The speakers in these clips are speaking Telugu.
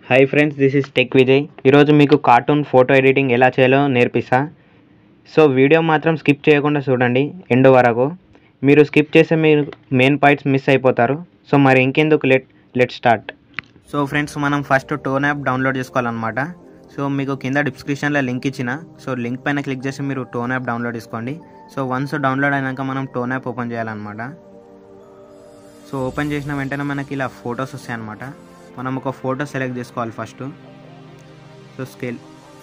hi friends this is tech Vijay ఈరోజు మీకు కార్టూన్ ఫోటో ఎడిటింగ్ ఎలా చేయాలో నేర్పిస్తా సో వీడియో మాత్రం స్కిప్ చేయకుండా చూడండి ఎండ్ వరకు మీరు స్కిప్ చేస్తే మీరు మెయిన్ పాయింట్స్ మిస్ అయిపోతారు సో మరి ఇంకెందుకు let let start so friends మనం ఫస్ట్ టోన్ యాప్ డౌన్లోడ్ చేసుకోవాలన్నమాట సో మీకు కింద డిస్క్రిప్షన్లో లింక్ ఇచ్చిన సో లింక్ పైన క్లిక్ చేసి మీరు టోన్ యాప్ డౌన్లోడ్ చేసుకోండి సో వన్స్ డౌన్లోడ్ అయినాక మనం టోన్ యాప్ ఓపెన్ చేయాలన్నమాట సో ఓపెన్ చేసిన వెంటనే మనకి ఇలా ఫొటోస్ వస్తాయి అనమాట మనం ఒక ఫోటో సెలెక్ట్ చేసుకోవాలి ఫస్ట్ సో స్కేల్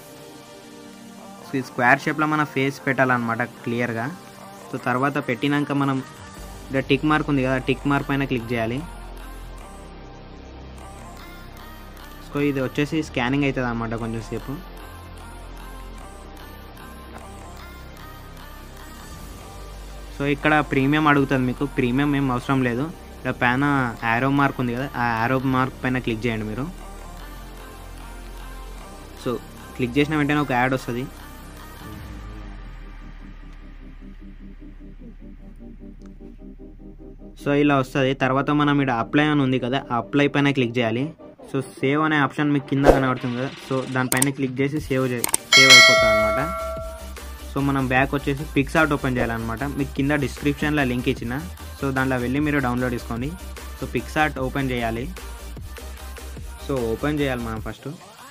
సో ఈ స్క్వేర్ షేప్లో మన ఫేస్ పెట్టాలన్నమాట క్లియర్గా సో తర్వాత పెట్టినాక మనం ఇక్కడ టిక్ మార్క్ ఉంది కదా టిక్ మార్క్ పైన క్లిక్ చేయాలి సో ఇది వచ్చేసి స్కానింగ్ అవుతుంది అనమాట కొంచెం సేపు సో ఇక్కడ ప్రీమియం అడుగుతుంది మీకు ప్రీమియం ఏం అవసరం లేదు ఇక్కడ పైన యారో మార్క్ ఉంది కదా ఆ యారో మార్క్ పైన క్లిక్ చేయండి మీరు సో క్లిక్ చేసిన వెంటనే ఒక యాడ్ వస్తుంది సో ఇలా వస్తుంది తర్వాత మనం ఇక్కడ అప్లై అని ఉంది కదా ఆ అప్లై పైన క్లిక్ చేయాలి సో సేవ్ అనే ఆప్షన్ మీకు కింద కనబడుతుంది కదా సో దానిపైన క్లిక్ చేసి సేవ్ చే సేవ్ అయిపోతుంది అనమాట సో మనం బ్యాక్ వచ్చేసి పిక్సార్ట్ ఓపెన్ చేయాలన్నమాట మీకు కింద డిస్క్రిప్షన్లో లింక్ ఇచ్చిన సో దాంట్లో వెళ్ళి మీరు డౌన్లోడ్ చేసుకోండి సో పిక్సార్ట్ ఓపెన్ చేయాలి సో ఓపెన్ చేయాలి మనం ఫస్ట్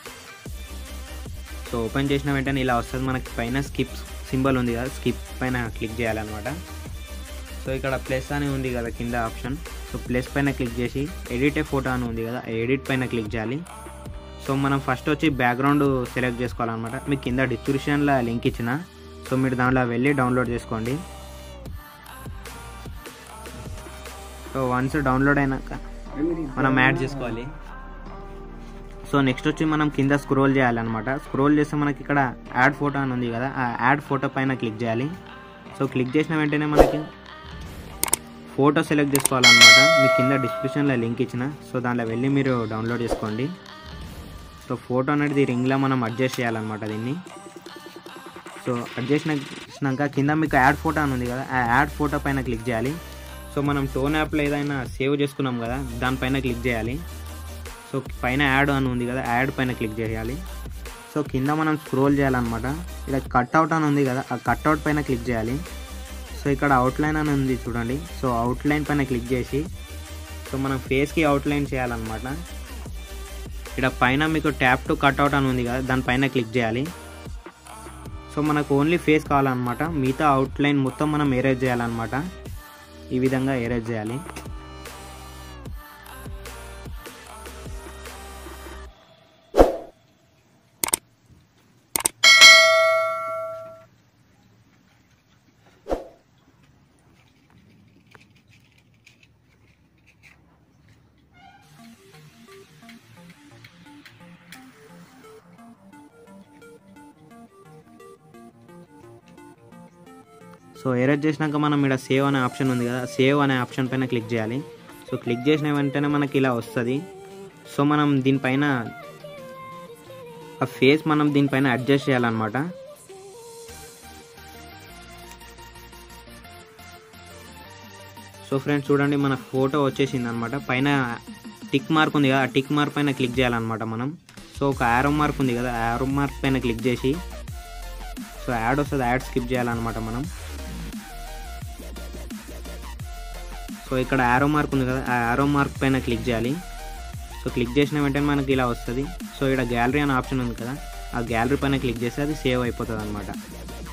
సో ఓపెన్ చేసిన వెంటనే ఇలా వస్తుంది మనకి పైన స్కిప్ సింబల్ ఉంది కదా స్కిప్ పైన క్లిక్ చేయాలన్నమాట సో ఇక్కడ ప్లస్ అని ఉంది కదా కింద ఆప్షన్ సో ప్లస్ పైన క్లిక్ చేసి ఎడిట్ ఏ ఫోటో అని ఉంది కదా ఎడిట్ పైన క్లిక్ చేయాలి సో మనం ఫస్ట్ వచ్చి బ్యాక్గ్రౌండ్ సెలెక్ట్ చేసుకోవాలన్నమాట మీకు కింద డిస్క్రిప్షన్లో లింక్ ఇచ్చిన సో మీరు దాంట్లో వెళ్ళి డౌన్లోడ్ చేసుకోండి సో వన్స్ డౌన్లోడ్ అయినాక మనం యాడ్ చేసుకోవాలి సో నెక్స్ట్ వచ్చి మనం కింద స్క్రోల్ చేయాలన్నమాట స్క్రోల్ చేస్తే మనకి ఇక్కడ యాడ్ ఫోటో అని ఉంది కదా ఆ యాడ్ ఫోటో పైన క్లిక్ చేయాలి సో క్లిక్ చేసిన వెంటనే మనకి ఫోటో సెలెక్ట్ చేసుకోవాలన్నమాట మీకు కింద డిస్క్రిప్షన్లో లింక్ ఇచ్చిన సో దాంట్లో వెళ్ళి మీరు డౌన్లోడ్ చేసుకోండి సో ఫోటో అనేది రింగ్లో మనం అడ్జస్ట్ చేయాలన్నమాట దీన్ని సో అడ్జస్ట్ చేసినాక కింద మీకు యాడ్ ఫోటో అని ఉంది కదా ఆ యాడ్ ఫోటో పైన క్లిక్ చేయాలి సో మనం టోన్ యాప్లో ఏదైనా సేవ్ చేసుకున్నాం కదా దానిపైన క్లిక్ చేయాలి సో పైన యాడ్ అని ఉంది కదా యాడ్ పైన క్లిక్ చేయాలి సో కింద మనం స్క్రోల్ చేయాలన్నమాట ఇలా కట్అవుట్ అని ఉంది కదా ఆ కట్అవుట్ పైన క్లిక్ చేయాలి సో ఇక్కడ అవుట్లైన్ అని ఉంది చూడండి సో అవుట్లైన్ పైన క్లిక్ చేసి సో మనం ఫేస్కి అవుట్లైన్ చేయాలన్నమాట ఇక్కడ పైన మీకు ట్యాప్ టు కట్అవుట్ అని ఉంది కదా దానిపైన క్లిక్ చేయాలి సో మనకు ఓన్లీ ఫేస్ కావాలన్నమాట మిగతా అవుట్లైన్ మొత్తం మనం ఎరేజ్ చేయాలన్నమాట ఈ విధంగా ఎరేజ్ చేయాలి సో ఎరేజ్ చేసినాక మనం ఇక్కడ సేవ్ అనే ఆప్షన్ ఉంది కదా సేవ్ అనే ఆప్షన్ పైన క్లిక్ చేయాలి సో క్లిక్ చేసిన వెంటనే మనకి ఇలా వస్తుంది సో మనం దీనిపైన ఆ ఫేస్ మనం దీనిపైన అడ్జస్ట్ చేయాలన్నమాట సో ఫ్రెండ్స్ చూడండి మన ఫోటో వచ్చేసింది అనమాట పైన టిక్ మార్క్ ఉంది కదా ఆ టిక్ మార్క్ పైన క్లిక్ చేయాలన్నమాట మనం సో ఒక యారో మార్క్ ఉంది కదా యారో మార్క్ పైన క్లిక్ చేసి సో యాడ్ వస్తుంది యాడ్ స్కిప్ చేయాలన్నమాట మనం సో ఇక్కడ యారో మార్క్ ఉంది కదా ఆ యారో మార్క్ పైన క్లిక్ చేయాలి సో క్లిక్ చేసిన వెంటనే మనకి ఇలా వస్తుంది సో ఇక్కడ గ్యాలరీ అనే ఆప్షన్ ఉంది కదా ఆ గ్యాలరీ పైన క్లిక్ చేస్తే అది సేవ్ అయిపోతుంది అనమాట